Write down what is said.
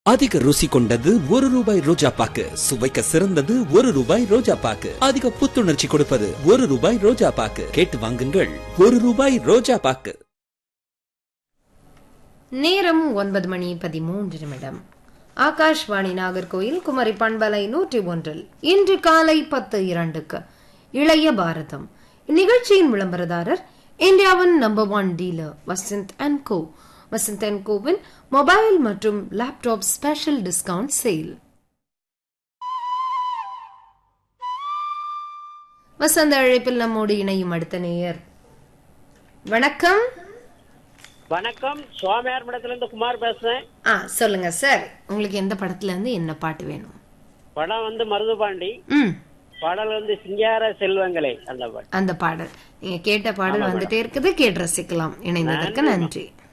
அதிக ருசி கொண்டது ஒரு ரூபாய் ரோஜா பாக்கு சுவைக்க சிறந்தது ஒரு ரூபாய் ரோஜா பாக்கு அதிக புத்துணர்ச்சி கொடுப்பது ஒரு ரூபாய் ரோஜா பாக்கு கேட்டு வாங்குங்கள் ஒரு ரூபாய் ரோஜா பாக்கு நேரம் ஒன்பது மணி பதிமூன்று நிமிடம் ஆகாஷ்வாணி நாகர்கோயில் குமரி பண்பலை நூற்றி ஒன்றில் இன்று காலை பத்து இரண்டுக்கு இளைய பாரதம் இந்நிகழ்ச்சியின் விளம்பரதாரர் இந்தியாவின் number one dealer Vasanth and co Vasanth and கோவின் மொபைல் மற்றும் லேப்டாப் ஸ்பெஷல் டிஸ்கவுண்ட் சேல் வசந்த அழைப்பில் நம்மோடு இணையும் அடுத்த நேயர் வணக்கம் வணக்கம் சோமயார் மடத்துல இருந்து குமார் பேசுறேன் ஆ சொல்லுங்க சார் உங்களுக்கு எந்த படத்துல இருந்து என்ன பாட்டு வேணும் படம் வந்து மருதுபாண்டி ம் பாடல் வந்து சிங்கார செல்வங்களே அந்த பாட்டு அந்த பாடல் நீங்க கேட்ட பாடல் வந்துட்டே இருக்குது கேட்டு ரசிக்கலாம் இணைந்ததற்கு நன்றி